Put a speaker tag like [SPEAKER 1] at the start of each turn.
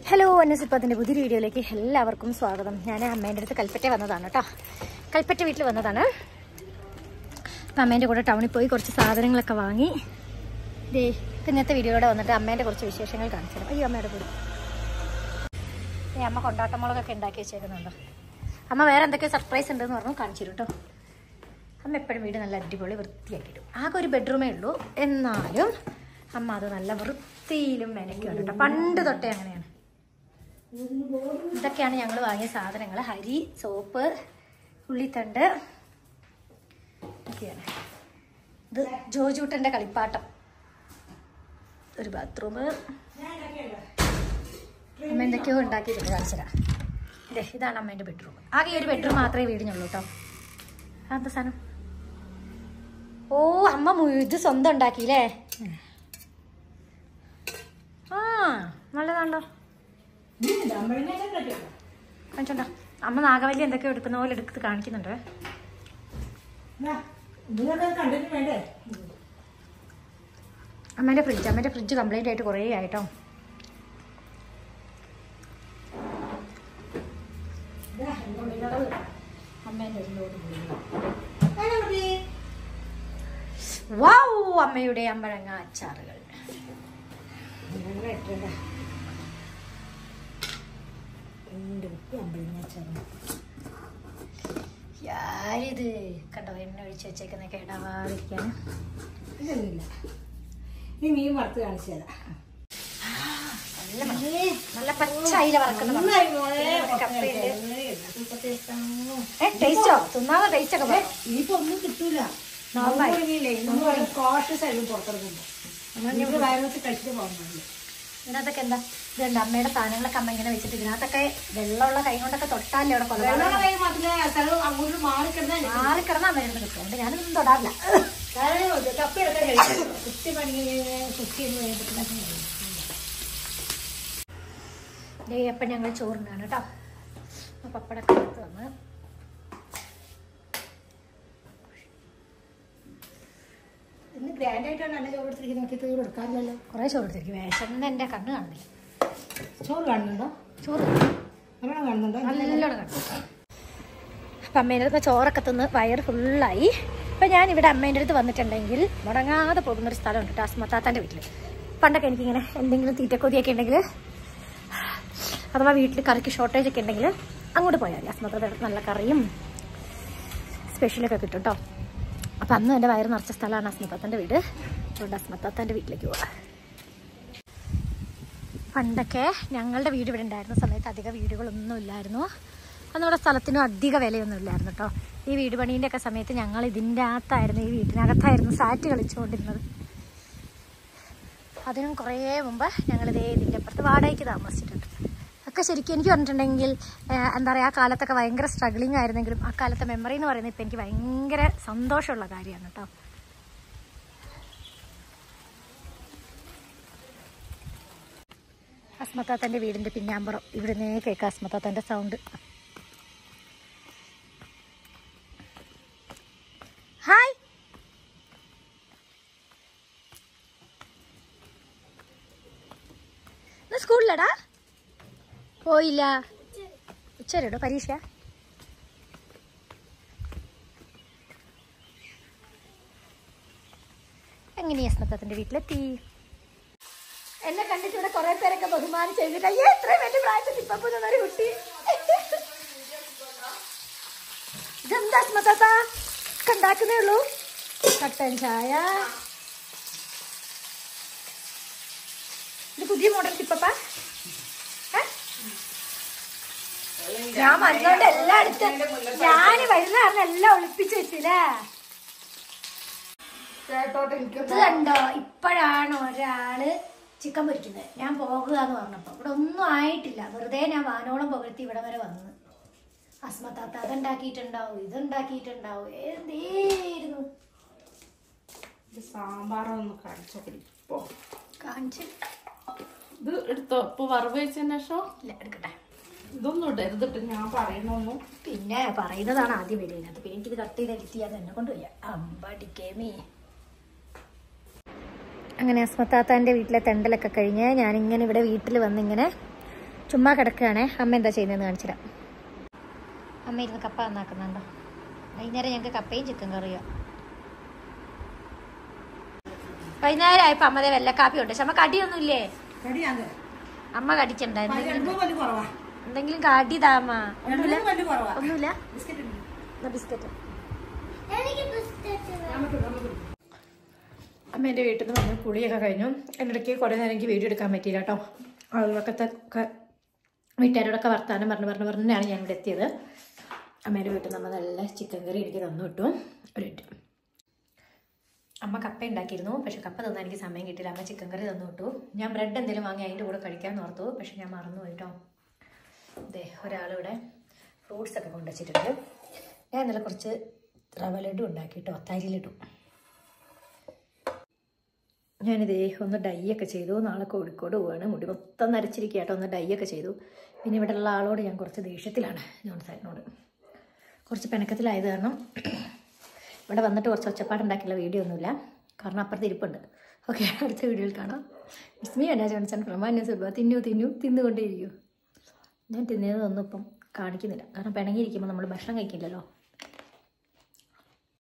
[SPEAKER 1] Hello അന്നസിപ്പത്തിൻ്റെ പുതിയ വീഡിയോയിലേക്ക് എല്ലാവർക്കും സ്വാഗതം ഞാൻ അമ്മേൻ്റെ അടുത്ത് കൽപ്പറ്റ വന്നതാണ് കേട്ടോ കൽപ്പറ്റ വീട്ടിൽ വന്നതാണ് അപ്പം അമ്മേൻ്റെ കൂടെ ടൗണിൽ പോയി കുറച്ച് സാധനങ്ങളൊക്കെ വാങ്ങി ദേ ഇപ്പം ഇന്നത്തെ വീഡിയോയുടെ വന്നിട്ട് അമ്മേൻ്റെ കുറച്ച് വിശേഷങ്ങൾ കാണിച്ചു തരാം അയ്യോ അമ്മയുടെ കൂടെ ഈ അമ്മ കൊണ്ടാട്ടമുളകൊക്കെ ഉണ്ടാക്കി വെച്ചേക്കുന്നുണ്ടോ അമ്മ വേറെ എന്തൊക്കെ സർപ്രൈസ് ഉണ്ടെന്ന് പറഞ്ഞു കാണിച്ചു തരും കേട്ടോ അമ്മ എപ്പോഴും വീട് നല്ല അടിപൊളി വൃത്തിയാക്കിയിടും ആകെ ഒരു ബെഡ്റൂമേ ഉള്ളൂ എന്നാലും അമ്മ അത് നല്ല വൃത്തിയിലും മെനക്കുണ്ട് കേട്ടോ പണ്ട് തൊട്ടേ അങ്ങനെയാണ് ഇതൊക്കെയാണ് ഞങ്ങൾ വാങ്ങിയ സാധനങ്ങൾ ഹരി സോപ്പ് ഉള്ളിത്തണ്ട് ഒക്കെയാണ് ഇത് ജോജൂട്ടൻ്റെ കളിപ്പാട്ടം ഒരു ബാത്റൂം അമ്മ എന്തൊക്കെയോ ഉണ്ടാക്കിയിട്ടുണ്ട് കാണിച്ചരാ ഇതേ ഇതാണ് അമ്മേൻ്റെ ബെഡ്റൂം ആകെ ഈ ഒരു ബെഡ്റൂം മാത്രമേ വീടിനുള്ളൂ കേട്ടോ അതെന്താ സാധനം ഓ അമ്മ മു- ഇത് സ്വന്തം ഉണ്ടാക്കിയില്ലേ ആ നല്ലതാണല്ലോ കാണിച്ചോണ്ടോ അമ്മ നാഗവല്ലി എന്തൊക്കെയോ എടുക്കുന്ന പോലെ എടുത്ത് കാണിക്കുന്നുണ്ട്
[SPEAKER 2] കണ്ടിട്ട് വേണ്ടേ
[SPEAKER 1] അമ്മേൻ്റെ ഫ്രിഡ്ജ് അമ്മേൻ്റെ ഫ്രിഡ്ജ് കംപ്ലൈൻ്റ് ആയിട്ട് കുറേ ആയിട്ടോ അമ്മേൻ്റെ വൗ അമ്മയുടെ അമ്പഴങ്ങ അച്ചാറുകൾ ഞാനിത് കണ്ടോ എണ്ണ ഒഴിച്ച് വെച്ചേക്കുന്ന കേടാവാതിരിക്കാൻ
[SPEAKER 2] ഇതൊന്നുമില്ല ഇനി മീൻ വറുത്ത് കാണിച്ചു തരാം
[SPEAKER 1] നല്ല മ- നല്ല പച്ച അയില വറക്കുന്ന മണം.
[SPEAKER 2] നന്നായി മോളെ
[SPEAKER 1] കപ്പയുണ്ട്. ഏ ടേസ്റ്റോ തിന്നാതെ ടേസ്റ്റ് ഒക്കെ പറ
[SPEAKER 2] ഇനിയിപ്പോ ഒന്നും കിട്ടൂല
[SPEAKER 1] നോർമൽ.
[SPEAKER 2] നോർമലില്ലേ നമ്മൾ കോഷസ് ആയിരുന്നു പുറത്തിറങ്ങുമ്പോ നമ്മൾ വയറത്ത് കഴിച്ചിട്ട് പോകുന്നുണ്ട്
[SPEAKER 1] ഇതിനകത്തൊക്കെ എന്താ ഇതുണ്ട് അമ്മയുടെ സാധനങ്ങളൊക്കെ അമ്മ ഇങ്ങനെ വെച്ചിട്ട് ഇതിനകത്തൊക്കെ വെള്ളമുള്ള കൈ കൊണ്ടൊക്കെ തൊട്ടാലേ അവിടെ കൊല്ലം
[SPEAKER 2] വെള്ളം കൈ മാത്രമേ സ്ഥലം അങ്ങോട്ട് മാറിക്കിടന്നാൽ
[SPEAKER 1] മാറി കിടന്ന് അമ്മയുടെ അടുത്ത് കിട്ടും അതുകൊണ്ട് ഞാനൊന്നും തൊടാറില്ല
[SPEAKER 2] കപ്പയൊക്കെ കഴിക്കും കുത്തി പണി കുത്തി എന്ന് വേണ്ടിട്ട്
[SPEAKER 1] ദേ അപ്പം ഞങ്ങൾ ചോറിനാണ് കേട്ടോ അപ്പോൾ പപ്പടൊക്കെ എടുത്ത് വന്ന്
[SPEAKER 2] ഇന്ന് ഗ്രാൻഡ് ആയിട്ടാണ് എന്നെ ചോറ് എടുത്തിരിക്കുന്നത് നോക്കി തീർ എടുക്കാറില്ലല്ലോ
[SPEAKER 1] കുറേ ചോറ് എടുത്തിരിക്കും വിശന്ന് എൻ്റെ കണ്ണ് കാണുന്നില്ല
[SPEAKER 2] ചോറ് കാണുന്നുണ്ടോ
[SPEAKER 1] ചോറ്
[SPEAKER 2] നല്ലോണം കാണുന്നുണ്ടോ
[SPEAKER 1] നല്ലോണം കണ്ടു അപ്പം അമ്മേൻ്റെ അടുത്ത് ചോറൊക്കെ തിന്ന് വയറ് ഫുള്ളായി അപ്പം ഞാൻ ഇവിടെ അമ്മേൻ്റെ അടുത്ത് വന്നിട്ടുണ്ടെങ്കിൽ മുടങ്ങാതെ പോകുന്നൊരു സ്ഥലമുണ്ട് കേട്ടോ അസ്മത്താത്താൻ്റെ വീട്ടിൽ പണ്ടൊക്കെ എനിക്കിങ്ങനെ എന്തെങ്കിലും തീറ്റക്കൊതിയൊക്കെ ഉണ്ടെങ്കിൽ അഥവാ വീട്ടിൽ കറിക്ക് ഷോർട്ടേജ് ഒക്കെ ഉണ്ടെങ്കിൽ അങ്ങോട്ട് പോയാൽ മതി അസ്മത്താത്ത നല്ല കറിയും സ്പെഷ്യലൊക്കെ കിട്ടും കേട്ടോ അപ്പം അന്ന് എൻ്റെ വയറ് നിറച്ച സ്ഥലമാണ് അസ്മത്താത്തൻ്റെ വീട് അതുകൊണ്ട് അസ്മത്താത്താൻ്റെ വീട്ടിലേക്ക് പോവാം പണ്ടൊക്കെ ഞങ്ങളുടെ വീട് ഇവിടെ ഉണ്ടായിരുന്ന സമയത്ത് അധിക വീടുകളൊന്നും ഇല്ലായിരുന്നു അന്ന് നമ്മുടെ സ്ഥലത്തിനും അധിക വിലയൊന്നും ഇല്ലായിരുന്നു കേട്ടോ ഈ വീട് പണീൻ്റെ ഒക്കെ സമയത്ത് ഞങ്ങൾ ഇതിൻ്റെ അകത്തായിരുന്നു ഈ വീട്ടിനകത്തായിരുന്നു സാറ്റ് കളിച്ചുകൊണ്ടിരുന്നത് അതിനും കുറേ മുമ്പ് ഞങ്ങളിതേ ഇതിൻ്റെ അപ്പുറത്ത് വാടകയ്ക്ക് താമസിച്ചിട്ടുണ്ട് ഒക്കെ ശരിക്കും എനിക്ക് പറഞ്ഞിട്ടുണ്ടെങ്കിൽ ഏഹ്, എന്താ പറയുക ആ കാലത്തൊക്കെ ഭയങ്കര സ്ട്രഗ്ലിംഗ് ആയിരുന്നെങ്കിലും ആ കാലത്തെ മെമ്മറി എന്ന് പറയുന്നത് ഇപ്പം എനിക്ക് ഭയങ്കര സന്തോഷമുള്ള കാര്യമാണ് കേട്ടോ അസ്മത്താത്തൻ്റെ വീടിൻ്റെ പിന്നാമ്പുറം ഇവിടുന്നേ കേൾക്കാം അസ്മത്താത്തൻ്റെ സൗണ്ട് ഹായ് ഇന്ന് സ്കൂളിലടാ പോയില്ല ഉച്ചവരെടോ പരീക്ഷ എങ്ങനെയാ അസ്മത്താത്തൻ്റെ വീട്ടിലെത്തി എന്നെ കണ്ടിട്ട് ഇവിടെ കുറെ പേരൊക്കെ ബഹുമാനിച്ച് എഴുതിട്ട് അയ്യേ എത്രയും വലിയ പ്രായത്തിൽ ഇപ്പൊ പുതുന്നൊരു കുട്ടി ഇതെന്താ സ്മത്താത്ത ഉണ്ടാക്കുന്നേ ഉള്ളൂ കട്ടൻ ചായ ഇത് പുതിയ മോഡൽ ടിപ്പപ്പ ഞാൻ വന്നോണ്ട് എല്ലാം എടുത്ത് ഞാൻ വരുന്ന കാരണം എല്ലാം ഒളിപ്പിച്ച് വെച്ചില്ലേ ഇത് കണ്ടോ ഇപ്പോഴാണ് ഒരാള് ചിക്കൻ പൊരിക്കുന്നത് ഞാൻ പോകുക എന്ന് പറഞ്ഞപ്പോ ഇവിടെ ഒന്നും ആയിട്ടില്ല വെറുതെ ഞാൻ വാനോളം പുകഴ്ത്തി ഇവിടെ വരെ വന്നു അസ്മത്താത്ത അതുണ്ടാക്കിയിട്ടുണ്ടാവും ഇതുണ്ടാക്കിയിട്ടുണ്ടാവും എന്തേയിരുന്നു
[SPEAKER 3] സാമ്പാറൊന്ന് കാണിച്ചോ ഇപ്പൊ
[SPEAKER 1] കാണിച്ച്
[SPEAKER 3] ഇത് എടുത്തോ ഇപ്പൊ വറവ് വെച്ചതിന് ശേഷം
[SPEAKER 1] ഇല്ല എടുക്കട്ടെ
[SPEAKER 3] ഇതൊന്നും ഇടരുതിട്ട് ഞാൻ പറയണൊന്നും
[SPEAKER 1] പിന്നെ പറയുന്നതാണ് ആദ്യം വരുന്നത് പിന്നെ എനിക്കിത് കട്ട് ചെയ്ത് എഡിറ്റ് ചെയ്യാതെ എന്നെ കൊണ്ട് വയ്യ അമ്പടിക്കേമേ അങ്ങനെ അസ്മത്താത്താൻ്റെ വീട്ടിലെ തെണ്ടലൊക്കെ കഴിഞ്ഞ് ഞാനിങ്ങനെ ഇവിടെ വീട്ടിൽ വന്നിങ്ങനെ ചുമ്മാ കിടക്കുകയാണേ അമ്മ എന്താ ചെയ്യുന്നതെന്ന് കാണിച്ചിടാം അമ്മ ഇരുന്ന് കപ്പ നന്നാക്കുന്നുണ്ടോ വൈകുന്നേരം ഞങ്ങൾക്ക് കപ്പയും ചിക്കൻ കറിയോ വൈകുന്നേരം ആയപ്പോ അമ്മതേ വെള്ളക്കാപ്പി ഉണ്ട് പക്ഷെ അമ്മ കടിയൊന്നുമില്ലേ
[SPEAKER 2] കടിയാന്ന്
[SPEAKER 1] അമ്മ കടിക്കണ്ട എന്തെങ്കിലും
[SPEAKER 2] രണ്ടും വലിയ കുറവാ
[SPEAKER 1] എന്തെങ്കിലും കടി താമ ഒന്നുമില്ല
[SPEAKER 2] രണ്ടും വലിയ കുറവാ
[SPEAKER 1] ഒന്നുമില്ല
[SPEAKER 2] ബിസ്ക്കറ്റ് ഉണ്ട്.
[SPEAKER 1] എന്നാ ബിസ്ക്കറ്റ്
[SPEAKER 2] നമുക്ക് നമുക്ക്
[SPEAKER 1] അമ്മ എൻ്റെ വീട്ടിൽ നിന്ന് വന്ന് കുളിയൊക്കെ കഴിഞ്ഞു എന്നിടയ്ക്ക് കുറേ നേരം എനിക്ക് വീഡിയോ എടുക്കാൻ പറ്റിയില്ല കേട്ടോ അയൽവക്കത്തെ ഒക്കെ വീട്ടുകാരോടൊക്കെ വർത്താനം പറഞ്ഞ് പറഞ്ഞ് പറഞ്ഞാണ് ഞാൻ ഇവിടെ എത്തിയത് അമ്മേൻ്റെ വീട്ടിൽ നിന്ന് നല്ല ചിക്കൻ കറി എനിക്ക് തന്നു കിട്ടും ഒരു മിനിറ്റ് അമ്മ കപ്പ ഉണ്ടാക്കിയിരുന്നു പക്ഷെ കപ്പ തന്നാൻ എനിക്ക് സമയം കിട്ടിയില്ല അമ്മ ചിക്കൻ കറി തന്നു വിട്ടു ഞാൻ ബ്രെഡ് എന്തെങ്കിലും വാങ്ങി അതിൻ്റെ കൂടെ കഴിക്കാൻ ഓർത്തു പക്ഷെ ഞാൻ മറന്നു കേട്ടോ അതെ ഒരാളിവിടെ ഫ്രൂട്ട്സ് ഒക്കെ കൊണ്ടുവച്ചിട്ടുണ്ട് ഞാൻ ഇന്നലെ കുറച്ച് റവ ലഡു ഉണ്ടാക്കി കേട്ടോ തരി ലഡു ഞാനിതേ ഒന്ന് ഡൈ ഒക്കെ ചെയ്തു നാളെ കോഴിക്കോട് പോവാണ് മുടി മൊത്തം നരച്ചിരിക്കുക കേട്ടോ ഒന്ന് ഡൈ ഒക്കെ ചെയ്തു പിന്നെ ഇവിടെ ഉള്ള ആളോട് ഞാൻ കുറച്ച് ദേഷ്യത്തിലാണ് ജോൺ സാറിനോട് കുറച്ച് പിണക്കത്തിലായത് കാരണം ഇവിടെ വന്നിട്ട് കുറച്ച് ഒച്ചപ്പാടുണ്ടാക്കിയുള്ള വീഡിയോ ഒന്നുമില്ല കാരണം അപ്പുറത്ത് ഇരിപ്പുണ്ട് ഓക്കെ അടുത്ത വീഡിയോയിൽ കാണാം ഇസ്മി അനാ ജോൺസൺ പ്രമാന്യ സുൽഭ തിന്നു തിന്നു തിന്നുകൊണ്ടേയിരിക്കൂ ഞാൻ തിന്നതൊന്നും ഇപ്പം കാണിക്കുന്നില്ല കാരണം പിണങ്ങിയിരിക്കുമ്പോൾ നമ്മൾ ഭക്ഷണം കഴിക്കില്ലല്ലോ